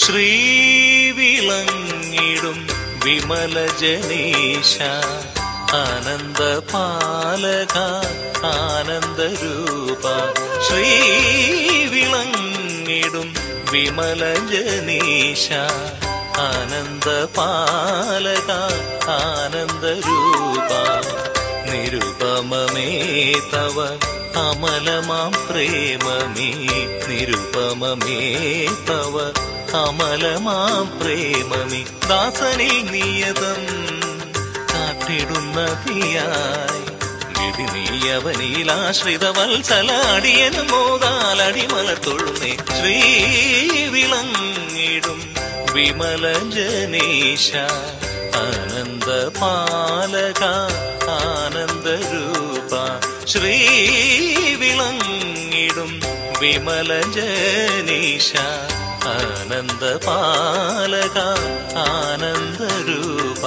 ശ്രീവിളങ്ങിടും വിമല ജനീശ ആനന്ദ പാലക ആനന്ദരൂപ ശ്രീവിളങ്ങിടും വിമല ജനീശ ആനന്ദ പാലക ആനന്ദരൂപ നിരുപമമേ തവ അമലമാം പ്രേമമേ നിരുപമമേ തവ അമലമാം പ്രേമമേ ദാസനിൽ നിയതം കാട്ടിടുന്ന തീയായി ഗതി നീയവനിലാശ്രിത വത്സലാടിയനും മോതാലടിമല തൊഴുന്നേ ശ്രീവിളങ്ങിടും വിമല ജനീശ ആനന്ദ പാലക ആനന്ദരൂപ ശ്രീവിളങ്ങിടും വിമല ജനീശ ആനന്ദ പാലക ആനന്ദരൂപ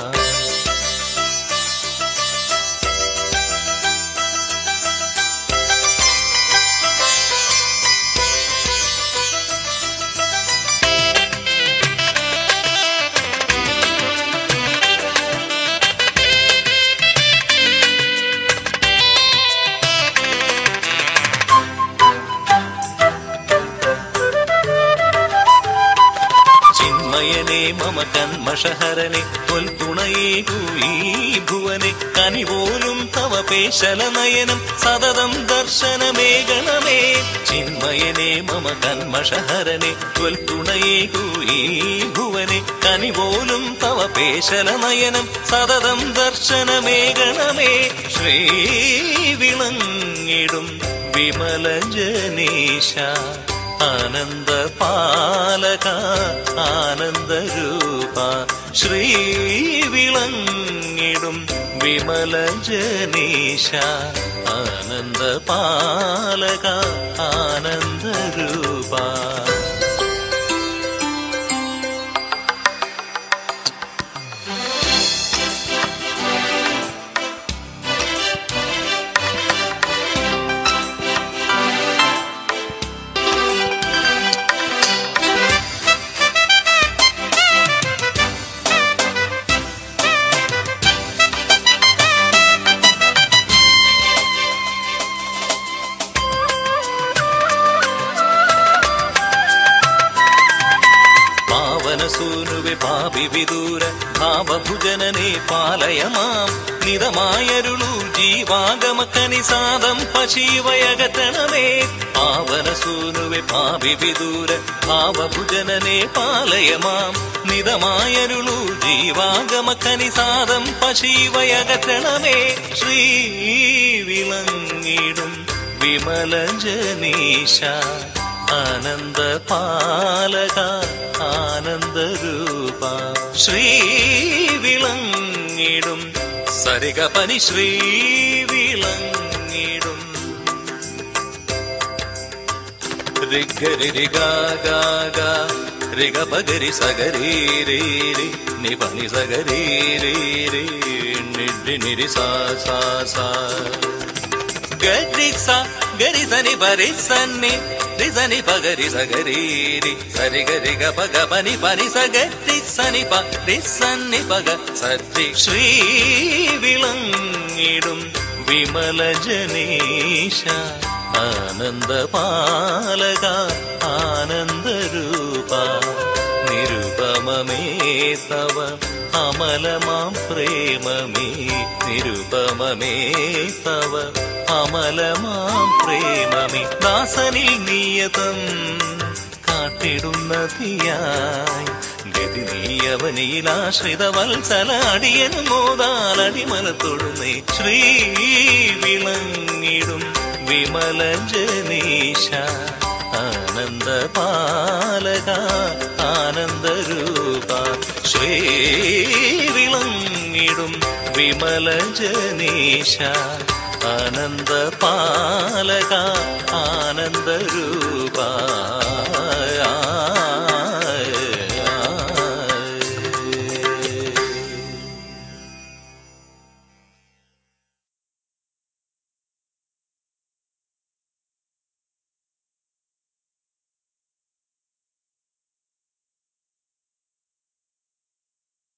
ചിന്മയനെ മമ കന്മഷഹരനെ പൊൽത്തുണയേകൂ ഈ ഭുവനെ കനിപോലും തവ പേശല നയനം സതതം ദർശനമേകണമേ ചിന്മയനെ മമ കന്മഷഹരനെ പൊൽത്തുണയേകൂ ഈ ഭുവനെ കനിപോലും തവ പേശല നയനം സതതം ദർശനമേകണമേ ശ്രീവിളങ്ങിടും വിമല ജനീശ ആനന്ദ പാലക ആനന്ദരൂപ ശ്രീവിളങ്ങിടും വിമല ജനീശ ആനന്ദ പാലക ആനന്ദരൂപ പാവനസൂനുവെ പാപി വിദൂര ഭാവഭുജനനെ പാലയ മാം നിതമായരുളു ജീവാഗമ കനിസാദം പശീവയകറ്റണമേ പാവനസൂനുവെ പാപി വിദൂര ഭാവഭുജനനെ പാലയ മാം നിതമായരുളു ജീവാഗമ കനിസാദം പശീവയകറ്റണമേ ശ്രീവിളങ്ങിടും വിമല ജനീശ ആനന്ദ പാലക ആനന്ദരൂപ ശ്രീവിളങ്ങിടും സരിക പനി ശ്രീവിളങ്ങിടും രിഗരി രിഗാഗാഗ രിഗ പഗരി സഗരി രേ രി നി പനി സഗരി രേ രി നിരി നിരി സാ സാ സാ గరి స గరి సని పరి సన్ని రి సని పగరి సగరి రి సరి గరి గ పగ పని పని సగరి సని ప రి సన్ని పగ సరి శ్రీ വിളങ്ങിടും വിമല ജനീശ ആനന്ദ പാലക ആനന്ദരൂപ നിരുപമമേ തവ അമലമാം പ്രേമമേ നിരുപമമേ തവ അമലമാം പ്രേമമേ ദാസനിൽ നിയതം കാട്ടിടുന്ന തീയായി ഗതി നീയവനിലാശ്രിത വത്സലാടിയനും മോതാലടിമല തൊഴുന്നേ ശ്രീ വിളങ്ങിടും വിമല ജനീശ ആനന്ദ പാലക ആനന്ദരൂപ ശ്രീ വിളങ്ങിടും വിമല ജനീശ ആനന്ദ പാലക ആനന്ദരൂപ